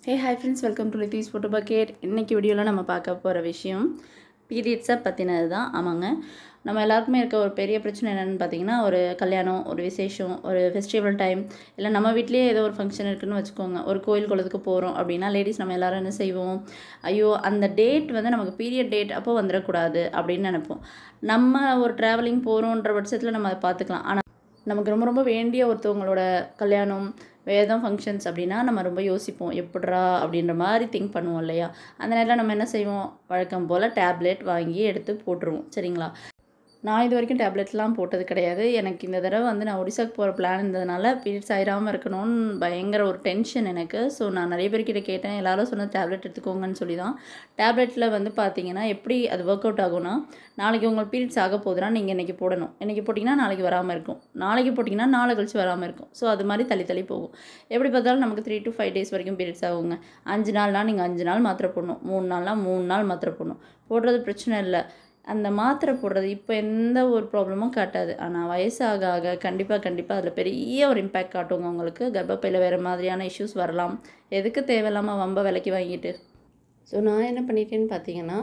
hey hi friends welcome to லித்தீஸ் photo bucket இன்றைக்கி வீடியோவில் நம்ம பார்க்க போகிற விஷயம் பீரியட்ஸை பற்றினது தான் ஆமாங்க நம்ம எல்லாருக்குமே இருக்க ஒரு பெரிய பிரச்சனை என்னென்னு பார்த்தீங்கன்னா ஒரு கல்யாணம் ஒரு விசேஷம் ஒரு ஃபெஸ்டிவல் டைம் இல்லை நம்ம வீட்லேயே ஏதோ ஒரு ஃபங்க்ஷன் இருக்குன்னு வச்சுக்கோங்க ஒரு கோயில் குளத்துக்கு போகிறோம் அப்படின்னா லேடிஸ் நம்ம எல்லாரும் என்ன செய்வோம் ஐயோ அந்த டேட் வந்து நமக்கு பீரியட் டேட் அப்போ வந்துடக்கூடாது அப்படின்னு நினைப்போம் நம்ம ஒரு ட்ராவலிங் போகிறோன்ற பட்சத்தில் நம்ம அதை பார்த்துக்கலாம் ஆனால் நமக்கு ரொம்ப ரொம்ப வேண்டிய ஒருத்தவங்களோட கல்யாணம் வேதம் ஃபங்க்ஷன்ஸ் அப்படின்னா நம்ம ரொம்ப யோசிப்போம் எப்படிரா அப்படின்ற மாதிரி திங்க் பண்ணுவோம் இல்லையா அந்த நேரத்தில் நம்ம என்ன செய்வோம் வழக்கம் போல் டேப்லெட் வாங்கி எடுத்து போட்டுருவோம் சரிங்களா நான் இது வரைக்கும் டேப்லெட்லாம் போட்டது கிடையாது எனக்கு இந்த தடவை வந்து நான் ஒடிசாக்கு போகிற பிளான் இருந்ததுனால பீரியட்ஸ் ஆயிராமல் இருக்கணும்னு பயங்கர ஒரு டென்ஷன் எனக்கு ஸோ நான் நிறைய பேர்கிட்ட கேட்டேன் எல்லாரும் சொன்ன டேப்லெட் எடுத்துக்கோங்கன்னு சொல்லி தான் டேப்லெட்டில் வந்து பார்த்தீங்கன்னா எப்படி அது ஒர்க் அவுட் ஆகும்னா நாளைக்கு உங்களுக்கு பீரியட்ஸ் ஆக போகுதுன்னா நீங்கள் இன்றைக்கி போடணும் இன்றைக்கி போட்டிங்கன்னா நாளைக்கு வராமல் இருக்கும் நாளைக்கு போட்டிங்கன்னா நாளை கழிச்சு வராமல் இருக்கும் ஸோ அது மாதிரி தள்ளி தள்ளி போகும் எப்படி பார்த்தாலும் நமக்கு த்ரீ டு ஃபைவ் டேஸ் வரைக்கும் பீரியட்ஸ் ஆகுங்க அஞ்சு நாள்னால் நீங்கள் அஞ்சு நாள் மாத்திரை போடணும் மூணு நாள்னால் மூணு நாள் மாத்திரை போடணும் போடுறது பிரச்சனை இல்லை அந்த மாத்திரை போடுறது இப்போ எந்த ஒரு ப்ராப்ளமும் காட்டாது ஆனால் வயசாக ஆக கண்டிப்பாக கண்டிப்பாக அதில் பெரிய ஒரு இம்பேக்ட் காட்டுங்க உங்களுக்கு கர்ப்பப்பையில் வேறு மாதிரியான இஷ்யூஸ் வரலாம் எதுக்கு தேவையில்லாமல் வம்ப விலைக்கு வாங்கிட்டு ஸோ நான் என்ன பண்ணிட்டேன்னு பார்த்தீங்கன்னா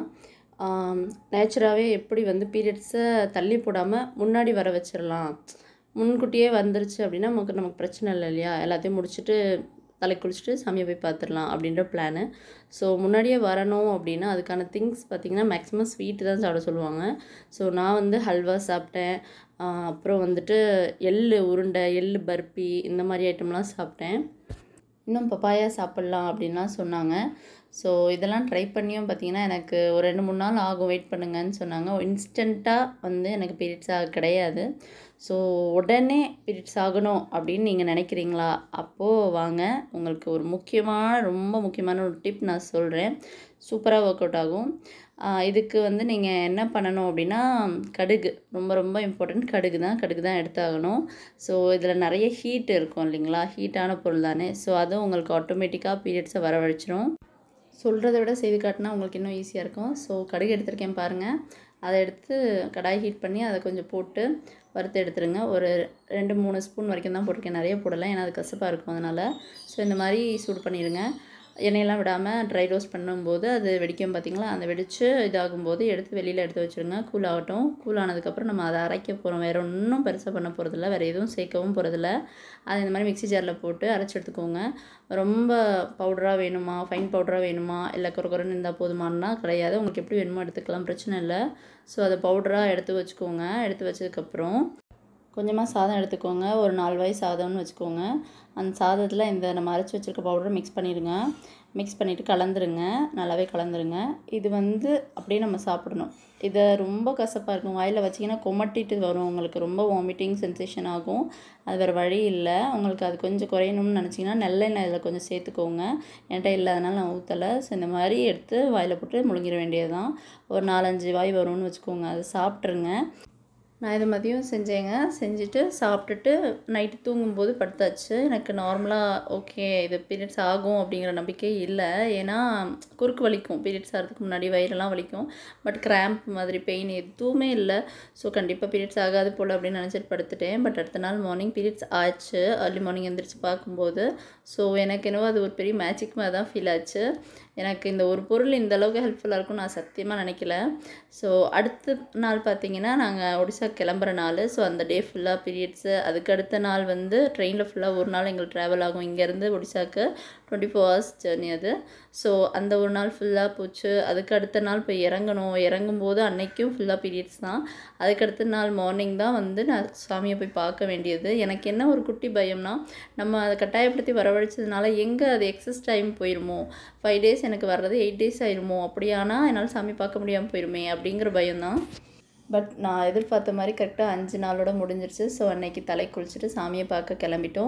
நேச்சுராகவே எப்படி வந்து பீரியட்ஸை தள்ளி போடாமல் முன்னாடி வர வச்சிடலாம் முன்கூட்டியே வந்துருச்சு அப்படின்னா நமக்கு நமக்கு பிரச்சனை இல்லை இல்லையா எல்லாத்தையும் முடிச்சுட்டு தலை குளிச்சுட்டு சாமியை போய் பார்த்துடலாம் அப்படின்ற பிளானு ஸோ முன்னாடியே வரணும் அப்படின்னா அதுக்கான திங்ஸ் பார்த்திங்கன்னா மேக்ஸிமம் ஸ்வீட்டு தான் சாப்பிட சொல்லுவாங்க ஸோ நான் வந்து ஹல்வா சாப்பிட்டேன் அப்புறம் வந்துட்டு எள்ளு உருண்டை எள்ளு பர்பி இந்த மாதிரி ஐட்டம்லாம் சாப்பிட்டேன் இன்னும் பப்பாயா சாப்பிட்லாம் அப்படின்லாம் சொன்னாங்க ஸோ இதெல்லாம் ட்ரை பண்ணியும் பார்த்தீங்கன்னா எனக்கு ஒரு ரெண்டு மூணு நாள் ஆகும் வெயிட் பண்ணுங்கன்னு சொன்னாங்க இன்ஸ்டண்ட்டாக வந்து எனக்கு பீரியட்ஸ் ஆக கிடையாது ஸோ உடனே பீரியட்ஸ் ஆகணும் அப்படின்னு நீங்கள் நினைக்கிறீங்களா அப்போது வாங்க உங்களுக்கு ஒரு முக்கியமான ரொம்ப முக்கியமான ஒரு டிப் நான் சொல்கிறேன் சூப்பராக ஒர்க் அவுட் ஆகும் இதுக்கு வந்து நீங்கள் என்ன பண்ணணும் அப்படின்னா கடுகு ரொம்ப ரொம்ப இம்பார்ட்டண்ட் கடுகு தான் கடுகு தான் எடுத்தாகணும் ஸோ இதில் நிறைய ஹீட் இருக்கும் இல்லைங்களா ஹீட்டான பொருள் தானே ஸோ அதுவும் உங்களுக்கு ஆட்டோமேட்டிக்காக பீரியட்ஸை வரவழைச்சிரும் சொல்கிறத விட செய்து காட்டினா உங்களுக்கு இன்னும் ஈஸியாக இருக்கும் ஸோ கடுகு எடுத்திருக்கேன் பாருங்கள் அதை எடுத்து கடாய் ஹீட் பண்ணி அதை கொஞ்சம் போட்டு வறுத்து எடுத்துருங்க ஒரு ரெண்டு மூணு ஸ்பூன் வரைக்கும் தான் போட்டிருக்கேன் நிறைய போடலை ஏன்னா அது கசப்பாக இருக்கும் அதனால் ஸோ இந்த மாதிரி சூடு பண்ணிடுங்க எண்ணெயெல்லாம் விடாமல் ட்ரை ரோஸ்ட் பண்ணும்போது அது வெடிக்கும் பார்த்திங்களா அந்த வெடித்து இதாகும்போது எடுத்து வெளியில் எடுத்து வச்சுருங்க கூல் ஆகட்டும் கூல் ஆனதுக்கப்புறம் நம்ம அதை அரைக்க போகிறோம் வேறு ஒன்றும் பெருசாக பண்ண போகிறதில்ல வேறு எதுவும் சேர்க்கவும் போகிறதில்ல அதை இந்த மாதிரி மிக்ஸி ஜாரில் போட்டு அரைச்சி எடுத்துக்கோங்க ரொம்ப பவுடராக வேணுமா ஃபைன் பவுடராக வேணுமா இல்லை குறை குறைன்னு இருந்தால் போதுமானா கிடையாது உங்களுக்கு எப்படி வேணுமோ எடுத்துக்கலாம் பிரச்சனை இல்லை ஸோ அதை பவுடராக எடுத்து வச்சுக்கோங்க எடுத்து வச்சதுக்கப்புறம் கொஞ்சமாக சாதம் எடுத்துக்கோங்க ஒரு நாலு வாய் சாதம்னு வச்சுக்கோங்க அந்த சாதத்தில் இந்த நம்ம அரைச்சி வச்சுருக்க பவுடரை மிக்ஸ் பண்ணிடுங்க மிக்ஸ் பண்ணிவிட்டு கலந்துருங்க நல்லாவே கலந்துருங்க இது வந்து அப்படியே நம்ம சாப்பிடணும் இதை ரொம்ப கசப்பாக இருக்கும் வாயில் வச்சிங்கன்னா கொமட்டிட்டு வரும் உங்களுக்கு ரொம்ப வாமிட்டிங் சென்சேஷன் ஆகும் அது வேறு வழி இல்லை உங்களுக்கு அது கொஞ்சம் குறையணும்னு நினச்சிங்கன்னா நல்லெண்ணெய் இதில் கொஞ்சம் சேர்த்துக்கோங்க என்கிட்ட இல்லாதனால நான் ஊற்றலை ஸோ இந்த மாதிரி எடுத்து வாயில் போட்டு முழுங்கிட வேண்டியது தான் ஒரு நாலஞ்சு வாய் வரும்னு வச்சுக்கோங்க அதை சாப்பிட்ருங்க நான் இது மதியம் செஞ்சேங்க செஞ்சுட்டு சாப்பிட்டுட்டு நைட்டு தூங்கும்போது படுத்தாச்சு எனக்கு நார்மலாக ஓகே இது பீரியட்ஸ் ஆகும் அப்படிங்கிற நம்பிக்கை இல்லை ஏன்னா குறுக்கு வலிக்கும் பீரியட்ஸ் ஆகிறதுக்கு முன்னாடி வயிறெல்லாம் வலிக்கும் பட் கிராம்ப் மாதிரி பெயின் எதுவுமே இல்லை ஸோ கண்டிப்பாக பீரியட்ஸ் ஆகாது போல் அப்படின்னு நினச்சிட்டு படுத்துட்டேன் பட் அடுத்த நாள் மார்னிங் பீரியட்ஸ் ஆச்சு அர்லி மார்னிங் எந்திரிச்சு பார்க்கும்போது ஸோ எனக்கு என்னவோ அது ஒரு பெரிய மேஜிக் மாதிரி தான் ஃபீல் ஆச்சு எனக்கு இந்த ஒரு பொருள் இந்த அளவுக்கு ஹெல்ப்ஃபுல்லாக இருக்கும் நான் சத்தியமாக நினைக்கல ஸோ அடுத்த நாள் பார்த்தீங்கன்னா நாங்கள் ஒடிசா கிளம்புற நாள் ஸோ அந்த டே ஃபுல்லாக பீரியட்ஸு அதுக்கு அடுத்த நாள் வந்து ட்ரெயினில் ஃபுல்லாக ஒரு நாள் எங்களுக்கு ட்ராவல் ஆகும் இங்கேருந்து ஒடிசாக்கு டுவெண்ட்டி ஃபோர் ஹவர்ஸ் ஜேர்னி அது ஸோ அந்த ஒரு நாள் ஃபுல்லாக போச்சு அதுக்கு அடுத்த நாள் போய் இறங்கணும் இறங்கும்போது அன்னைக்கும் ஃபுல்லாக பீரியட்ஸ் தான் அதுக்கு அடுத்த நாள் மார்னிங் தான் வந்து நான் சாமியை போய் பார்க்க வேண்டியது எனக்கு என்ன ஒரு குட்டி பயம்னா நம்ம அதை கட்டாயப்படுத்தி வரவழைச்சதுனால எங்கே அது எக்ஸஸ் டைம் போயிருமோ ஃபைவ் டேஸ் எனக்கு வர்றது எயிட் டேஸ் ஆயிருமோ அப்படியானா என்னால் சாமி பார்க்க முடியாமல் போயிருமே அப்படிங்கிற பயம்தான் பட் நான் எதிர்பார்த்த மாதிரி கரெக்டாக அஞ்சு நாளோட முடிஞ்சிருச்சு ஸோ அன்னைக்கு தலை குளிச்சுட்டு சாமியை பார்க்க கிளம்பிட்டோம்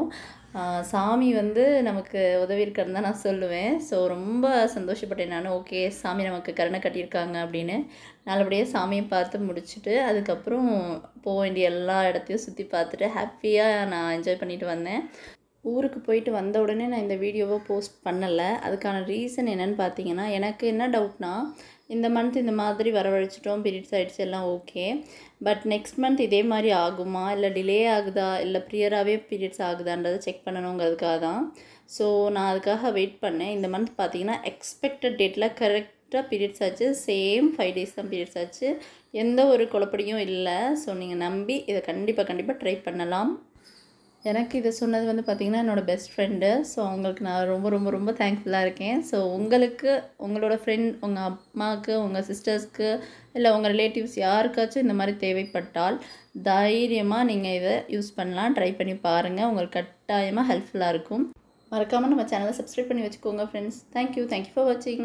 சாமி வந்து நமக்கு உதவி இருக்கிறது தான் நான் சொல்லுவேன் ஸோ ரொம்ப சந்தோஷப்பட்டேன் நான் ஓகே சாமி நமக்கு கருணை கட்டியிருக்காங்க அப்படின்னு நல்லபடியாக சாமியை பார்த்து முடிச்சுட்டு அதுக்கப்புறம் போக வேண்டிய எல்லா இடத்தையும் சுற்றி பார்த்துட்டு ஹாப்பியாக நான் என்ஜாய் பண்ணிட்டு வந்தேன் ஊருக்கு போயிட்டு வந்த உடனே நான் இந்த வீடியோவை போஸ்ட் பண்ணலை அதுக்கான ரீசன் என்னென்னு பார்த்தீங்கன்னா எனக்கு என்ன டவுட்னா இந்த மந்த் இந்த மாதிரி வரவழைச்சிட்டோம் பீரியட்ஸ் ஆகிடுச்சு எல்லாம் ஓகே பட் நெக்ஸ்ட் மந்த் இதே மாதிரி ஆகுமா இல்லை டிலே ஆகுதா இல்லை ப்ரியராகவே பீரியட்ஸ் ஆகுதான்றதை செக் பண்ணணுங்கிறதுக்காக தான் ஸோ நான் அதுக்காக வெயிட் பண்ணேன் இந்த மந்த் பார்த்தீங்கன்னா எக்ஸ்பெக்டட் டேட்டில் கரெக்டாக பீரியட்ஸ் ஆச்சு சேம் ஃபைவ் டேஸ் தான் பீரியட்ஸ் ஆச்சு எந்த ஒரு குழப்படியும் இல்லை ஸோ நீங்கள் நம்பி இதை கண்டிப்பாக கண்டிப்பாக ட்ரை பண்ணலாம் எனக்கு இதை சொன்னது வந்து பார்த்திங்கன்னா என்னோடய பெஸ்ட் ஃப்ரெண்டு ஸோ அவங்களுக்கு நான் ரொம்ப ரொம்ப ரொம்ப தேங்க்ஃபுல்லாக இருக்கேன் ஸோ உங்களுக்கு உங்களோட ஃப்ரெண்ட் உங்கள் அம்மாவுக்கு உங்கள் சிஸ்டர்ஸ்க்கு இல்லை உங்கள் ரிலேட்டிவ்ஸ் யாருக்காச்சும் இந்த மாதிரி தேவைப்பட்டால் தைரியமாக நீங்கள் இதை யூஸ் பண்ணலாம் ட்ரை பண்ணி பாருங்கள் உங்களுக்கு கட்டாயமாக ஹெல்ப்ஃபுல்லாக இருக்கும் மறக்காமல் நம்ம சேனலை சப்ஸ்கிரைப் பண்ணி வச்சுக்கோங்க ஃப்ரெண்ட்ஸ் தேங்க்யூ தேங்க்யூ ஃபார் வாட்சிங்